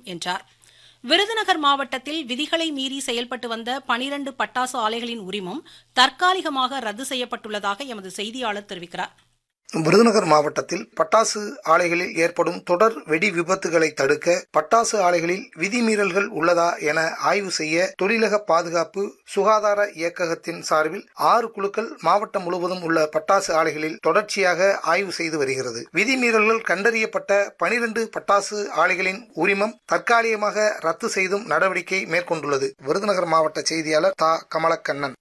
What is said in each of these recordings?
என்றார் விருதுநகர் மாவட்டத்தில் விதிகளை மீறி செயல்பட்டு வந்த பனிரண்டு பட்டாசு ஆலைகளின் உரிமம் தற்காலிகமாக ரத்து செய்யப்பட்டுள்ளதாக எமது செய்தியாளர் தெரிவிக்கிறார் விருதுநகர் மாவட்டத்தில் பட்டாசு ஆலைகளில் ஏற்படும் தொடர் வெடி விபத்துகளை தடுக்க பட்டாசு ஆலைகளில் விதிமீறல்கள் உள்ளதா என ஆய்வு செய்ய தொழிலக பாதுகாப்பு சுகாதார இயக்ககத்தின் சார்பில் ஆறு குழுக்கள் மாவட்டம் முழுவதும் உள்ள பட்டாசு ஆலைகளில் தொடர்ச்சியாக ஆய்வு செய்து வருகிறது விதிமீறல்கள் கண்டறியப்பட்ட பனிரெண்டு பட்டாசு ஆலைகளின் உரிமம் தற்காலிகமாக ரத்து செய்தும் நடவடிக்கை மேற்கொண்டுள்ளது விருதுநகர் மாவட்ட செய்தியாளர் தா கமலக்கண்ணன்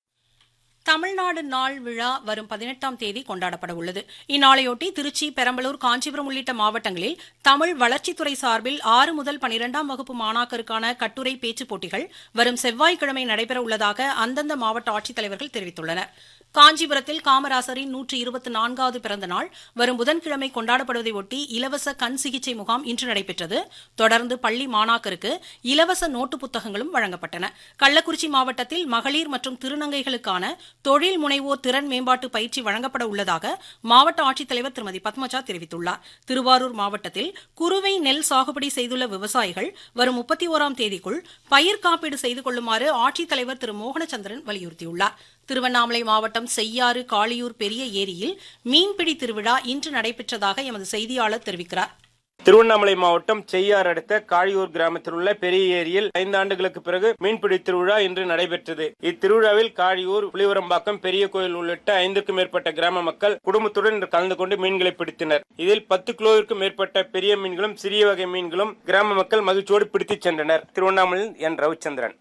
தமிழ்நாடு நாள் விழா வரும் பதினெட்டாம் தேதி கொண்டாடப்பட உள்ளது இந்நாளையொட்டி திருச்சி பெரம்பலூர் காஞ்சிபுரம் உள்ளிட்ட மாவட்டங்களில் தமிழ் வளர்ச்சித்துறை சார்பில் ஆறு முதல் பனிரெண்டாம் வகுப்பு மாணாக்கருக்கான கட்டுரை பேச்சுப் போட்டிகள் வரும் செவ்வாய்க்கிழமை நடைபெற உள்ளதாக அந்தந்த மாவட்ட ஆட்சித்தலைவர்கள் தெரிவித்துள்ளனர் காஞ்சிபுரத்தில் காமராசரின் நூற்றி இருபத்தி நான்காவது பிறந்த நாள் வரும் புதன்கிழமை கொண்டாடப்படுவதையொட்டி இலவச கண் சிகிச்சை முகாம் இன்று நடைபெற்றது தொடர்ந்து பள்ளி மாணாக்கருக்கு இலவச நோட்டு புத்தகங்களும் வழங்கப்பட்டன கள்ளக்குறிச்சி மாவட்டத்தில் மகளிர் மற்றும் திருநங்கைகளுக்கான தொழில் முனைவோர் திறன் மேம்பாட்டு பயிற்சி வழங்கப்பட உள்ளதாக மாவட்ட ஆட்சித்தலைவர் திருமதி பத்மஜா தெரிவித்துள்ளார் திருவாரூர் மாவட்டத்தில் குறுவை நெல் சாகுபடி செய்துள்ள விவசாயிகள் வரும் முப்பத்தி ஓராம் தேதிக்குள் பயிர் காப்பீடு செய்து கொள்ளுமாறு ஆட்சித்தலைவர் திரு மோகனச்சந்திரன் வலியுறுத்தியுள்ளார் திருவண்ணாமலை மாவட்டம் செய்யாறு காளியூர் பெரிய ஏரியில் மீன்பிடி திருவிழா இன்று நடைபெற்றதாக எமது செய்தியாளர் தெரிவிக்கிறார் திருவண்ணாமலை மாவட்டம் செய்யார் அடுத்த காழியூர் கிராமத்தில் உள்ள பெரிய ஏரியில் ஐந்து ஆண்டுகளுக்கு பிறகு மீன்பிடி திருவிழா இன்று நடைபெற்றது இத்திருவிழாவில் காழியூர் புலிவரம்பாக்கம் பெரிய கோயில் உள்ளிட்ட ஐந்துக்கும் மேற்பட்ட கிராம மக்கள் குடும்பத்துடன் கலந்து கொண்டு மீன்களை பிடித்தனர் இதில் பத்து கிலோவிற்கும் மேற்பட்ட பெரிய மீன்களும் சிறிய வகை மீன்களும் கிராம மக்கள் மகிழ்ச்சியோடு பிடித்துச் சென்றனர் திருவண்ணாமலையில் என் ரவிச்சந்திரன்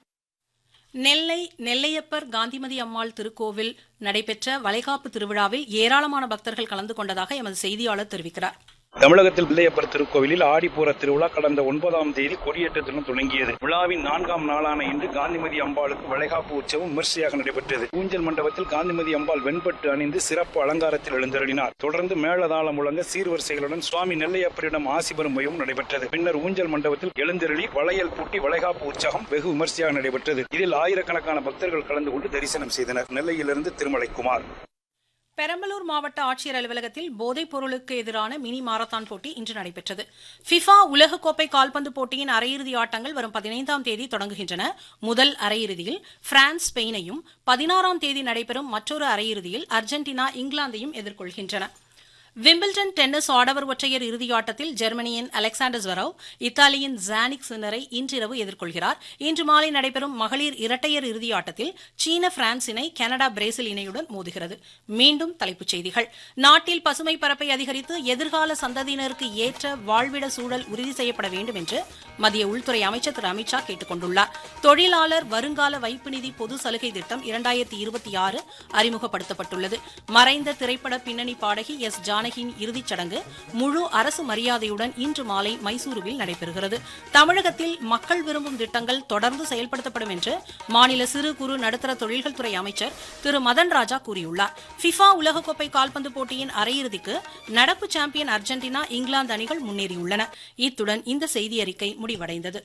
நெல்லை நெல்லையப்பர் காந்திமதி அம்மாள் திருக்கோவில் நடைபெற்ற வளைகாப்பு திருவிழாவில் ஏராளமான பக்தர்கள் கலந்து கொண்டதாக எமது செய்தியாளர் தெரிவிக்கிறார் தமிழகத்தில் பிள்ளையப்பர் திருக்கோவிலில் ஆடிப்பூர திருவிழா கடந்த ஒன்பதாம் தேதி கொடியேற்றத்துடன் தொடங்கியது விழாவின் நான்காம் நாளான இன்று காந்திமதி அம்பாளுக்கு வளைகாப்பு உற்சவம் விமர்சையாக நடைபெற்றது ஊஞ்சல் மண்டபத்தில் காந்திமதி அம்பாள் வெண்பட்டு அணிந்து சிறப்பு அலங்காரத்தில் எழுந்தருளினார் தொடர்ந்து மேளதாளம் முழங்க சீர்வரிசைகளுடன் சுவாமி நெல்லையப்பரிடம் ஆசி பெறும் மையம் நடைபெற்றது பின்னர் ஊஞ்சல் மண்டபத்தில் எழுந்தருளி வளையல் பூட்டி வளைகாப்பு உற்சவம் வெகு விமர்சையாக நடைபெற்றது இதில் ஆயிரக்கணக்கான பக்தர்கள் கலந்து கொண்டு தரிசனம் செய்தனர் நெல்லையிலிருந்து திருமலைக்குமார் பெரம்பலூர் மாவட்ட ஆட்சியர் அலுவலகத்தில் போதைப் பொருளுக்கு எதிரான மினி மாரத்தான் போட்டி இன்று நடைபெற்றது ஃபிஃபா உலகக்கோப்பை கால்பந்து போட்டியின் அரையிறுதி ஆட்டங்கள் வரும் பதினைந்தாம் தேதி தொடங்குகின்றன முதல் அரையிறுதியில் பிரான்ஸ் ஸ்பெயினையும் பதினாறாம் தேதி நடைபெறும் மற்றொரு அரையிறுதியில் அர்ஜென்டினா இங்கிலாந்தையும் எதிர்கொள்கின்றன விம்பிள்டன் டென்னிஸ் ஆடவர் ஒற்றையர் இறுதியாட்டத்தில் ஜெர்மனியின் அலெக்சாண்டர் ஜெரவ் இத்தாலியின் ஜானிக் சின்னரை இன்றிரவு எதிர்கொள்கிறார் இன்று மாலை நடைபெறும் மகளிர் இரட்டையர் இறுதியாட்டத்தில் சீன பிரான்ஸ் இணை கனடா பிரேசில் இணையுடன் மோதுகிறது மீண்டும் தலைப்புச் செய்திகள் நாட்டில் பசுமை பரப்பை அதிகரித்து எதிர்கால சந்ததியினருக்கு ஏற்ற வாழ்விட சூழல் உறுதி செய்யப்பட வேண்டும் என்று மத்திய உள்துறை அமைச்சர் திரு அமித்ஷா கேட்டுக் கொண்டுள்ளார் தொழிலாளர் வருங்கால வைப்பு நிதி பொது சலுகை திட்டம் இரண்டாயிரத்தி இருபத்தி ஆறு அறிமுகப்படுத்தப்பட்டுள்ளது மறைந்த திரைப்பட பின்னணி பாடகி எஸ் ஜான் ஜானகியின் இறுதிச் சடங்கு முழு அரசு மரியாதையுடன் இன்று மாலை மைசூருவில் நடைபெறுகிறது தமிழகத்தில் மக்கள் விரும்பும் திட்டங்கள் தொடர்ந்து செயல்படுத்தப்படும் என்று மாநில சிறு குறு நடுத்தர தொழில்கள் துறை அமைச்சர் திரு மதன் ராஜா கூறியுள்ளார் ஃபிஃபா உலகக்கோப்பை கால்பந்து போட்டியின் அரையிறுதிக்கு நடப்பு சாம்பியன் அர்ஜென்டினா இங்கிலாந்து அணிகள் முன்னேறியுள்ளன இத்துடன் இந்த செய்தி அறிக்கை முடிவடைந்தது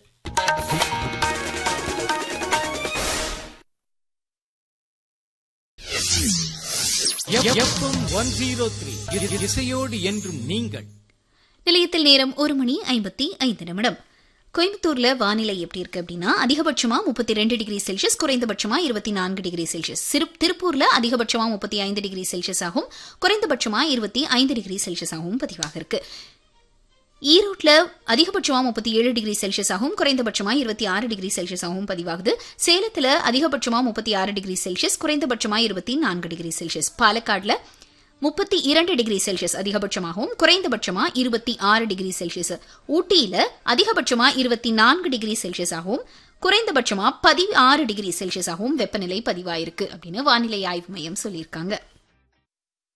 ஒன் ஜீரோ த்ரீ இசையோடு என்றும் நீங்கள் நிலையத்தில் நேரம் ஒரு மணி ஐம்பத்தி ஐந்து நிமிடம் கோயம்புத்தூர்ல வானிலை எப்படி இருக்கு அப்படின்னா அதிகபட்சமா முப்பத்தி ரெண்டு டிகிரி செல்சியஸ் குறைந்தபட்சமா இருபத்தி நான்கு டிகிரி செல்சியஸ் திருப்பூர்ல அதிகபட்சமா முப்பத்தி ஐந்து டிகிரி செல்சியஸ் ஆகும் குறைந்தபட்சமா இருபத்தி ஐந்து டிகிரி செல்சியஸ் ஆகவும் பதிவாக இருக்கு ஈரோட்டில் அதிகபட்சமாக முப்பத்தி ஏழு டிகிரி செல்சியஸ் ஆகும் குறைந்தபட்சமாக இருபத்தி ஆறு டிகிரி செல்சியஸ் ஆகவும் பதிவாகுது சேலத்தில் அதிகபட்சமாக முப்பத்தி ஆறு டிகிரி செல்சியஸ் குறைந்தபட்சமாக இருபத்தி நான்கு டிகிரி செல்சியஸ் பாலக்காடில் முப்பத்தி இரண்டு டிகிரி செல்சியஸ் அதிகபட்சமாகவும் குறைந்தபட்சமாக இருபத்தி ஆறு டிகிரி செல்சியஸ் ஊட்டியில் அதிகபட்சமாக இருபத்தி நான்கு டிகிரி செல்சியஸ் ஆகவும் குறைந்தபட்சமாக பதினாறு டிகிரி செல்சியஸ் ஆகவும் வெப்பநிலை பதிவாயிருக்கு அப்படின்னு வானிலை ஆய்வு மையம் சொல்லியிருக்காங்க